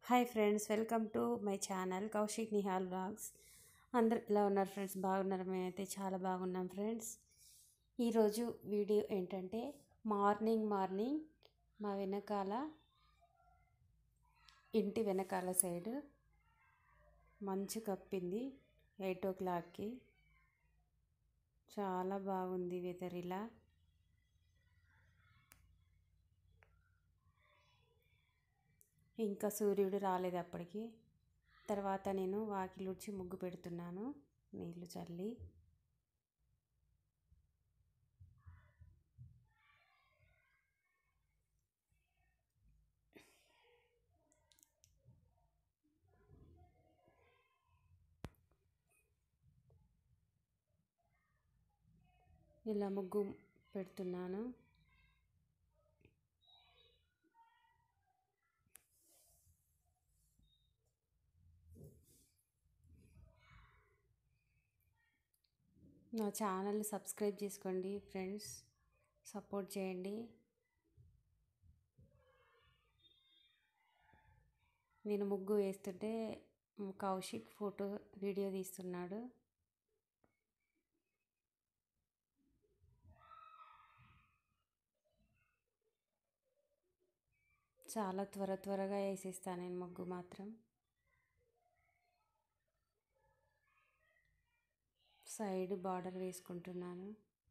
hi friends welcome to my channel Kaushik Nihal blogs అందరు ఎలా ఉన్నారు ఫ్రెండ్స్ బాగున్నారు మేమైతే చాలా బాగున్నాం ఫ్రెండ్స్ ఈరోజు వీడియో ఏంటంటే మార్నింగ్ మార్నింగ్ మా వెనకాల ఇంటి వెనకాల సైడ్ మంచు కప్పింది ఎయిట్ ఓ క్లాక్కి చాలా బాగుంది వెదర్ ఇలా ఇంకా సూర్యుడు రాలేదు అప్పటికి తర్వాత నేను వాకిలుడ్చి ముగ్గు పెడుతున్నాను నీళ్లు చల్లి ఇలా ముగ్గు పెడుతున్నాను నా ఛానల్ సబ్స్క్రైబ్ చేసుకోండి ఫ్రెండ్స్ సపోర్ట్ చేయండి నేను ముగ్గు వేస్తుంటే కౌశిక్ ఫోటో వీడియో తీస్తున్నాడు చాలా త్వర త్వరగా వేసేస్తాను నేను ముగ్గు మాత్రం సైడ్ బార్డర్ వేసుకుంటున్నాను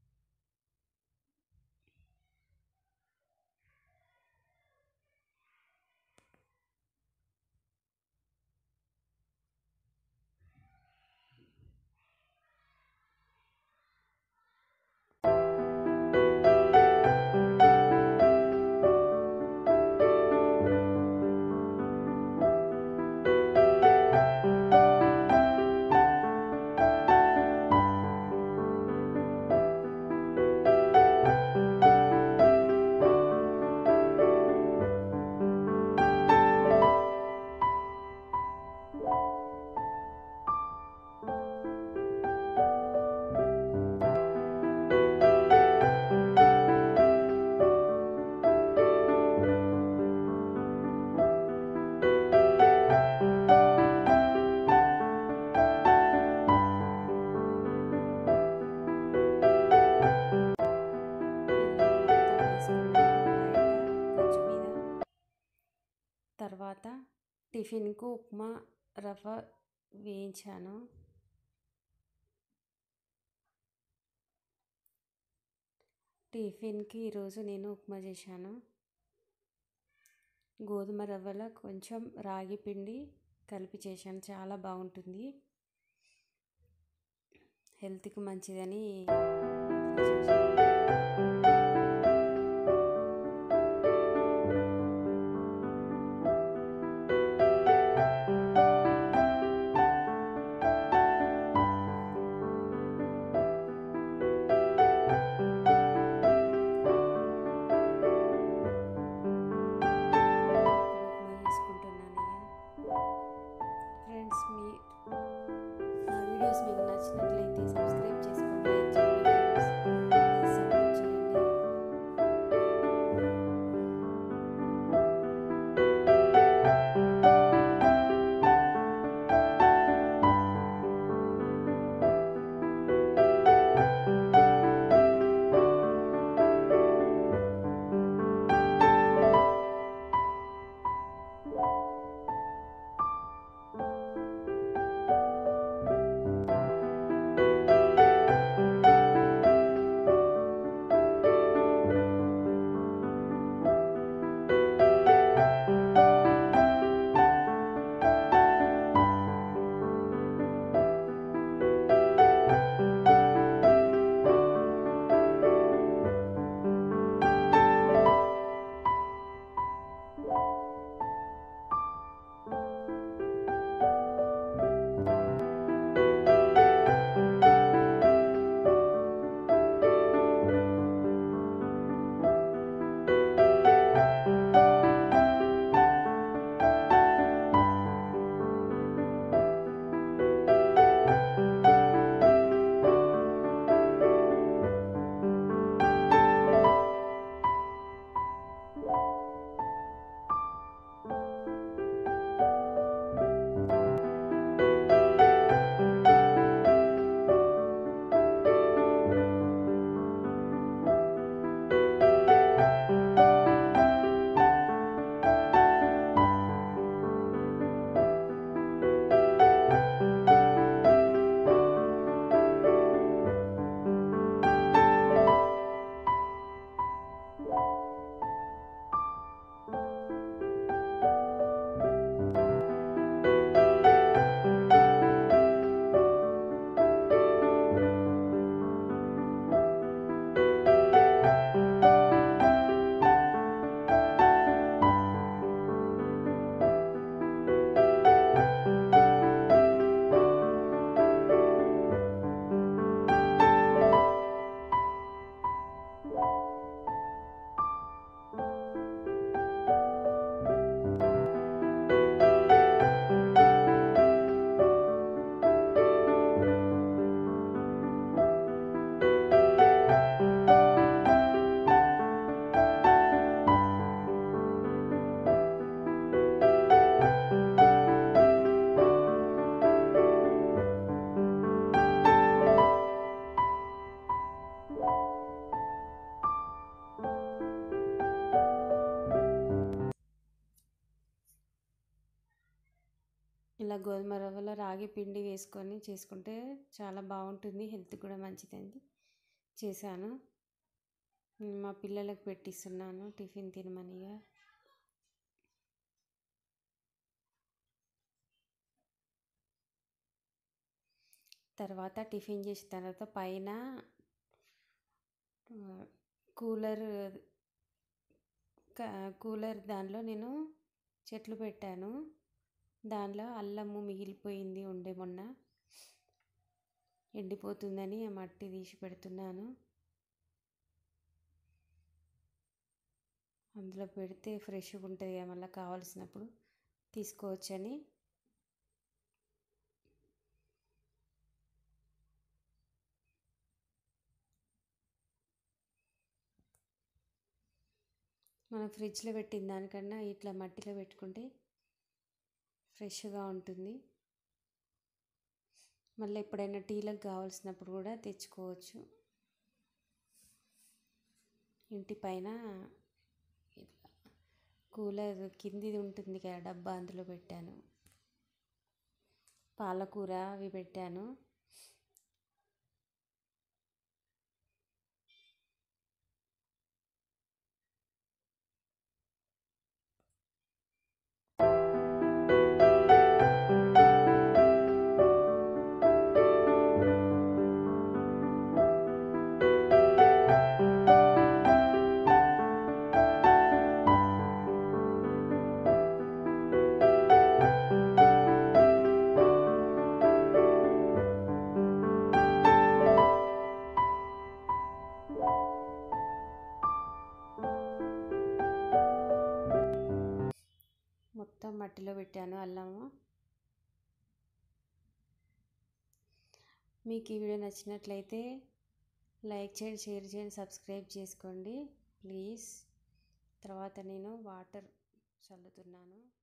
తర్వాత టిఫిన్కు ఉప్మా రవ్వ వేయించాను టిఫిన్కి ఈరోజు నేను ఉప్మా చేశాను గోధుమ రవ్వలో కొంచెం రాగి పిండి కలిపి చేశాను చాలా బాగుంటుంది హెల్త్కి మంచిదని ఫ్రెండ్స్ మీ నా వీడియోస్ మీకు నచ్చినట్లయితే సబ్స్క్రైబ్ చేసుకోండి లైక్ చేయండి ఫ్రెండ్స్ ఇలా గోధుమ రవ్వలో రాగి పిండి వేసుకొని చేసుకుంటే చాలా బాగుంటుంది హెల్త్ కూడా మంచిదండి చేశాను మా పిల్లలకు పెట్టిస్తున్నాను టిఫిన్ తినమనిగా తర్వాత టిఫిన్ చేసిన తర్వాత పైన కూలర్ కూలర్ దానిలో నేను చెట్లు పెట్టాను దానిలో అల్లము మిగిలిపోయింది ఉండే మొన్న ఎండిపోతుందని ఆ మట్టి తీసి పెడుతున్నాను అందులో పెడితే ఫ్రెష్గా ఉంటుంది మళ్ళీ కావాల్సినప్పుడు తీసుకోవచ్చని మనం ఫ్రిడ్జ్లో పెట్టిన దానికన్నా ఇట్లా మట్టిలో పెట్టుకుంటే ఫ్రెష్గా ఉంటుంది మళ్ళీ ఎప్పుడైనా టీలకు కావాల్సినప్పుడు కూడా తెచ్చుకోవచ్చు ఇంటి పైన ఇట్లా కూలర్ కిందిది ఉంటుంది కదా డబ్బా అందులో పెట్టాను పాలకూర అవి పెట్టాను మొత్తం మట్టిలో పెట్టాను అల్లము మీకు ఈ వీడియో నచ్చినట్లయితే లైక్ చేయండి షేర్ చేయండి సబ్స్క్రైబ్ చేసుకోండి ప్లీజ్ తర్వాత నేను వాటర్ చల్లుతున్నాను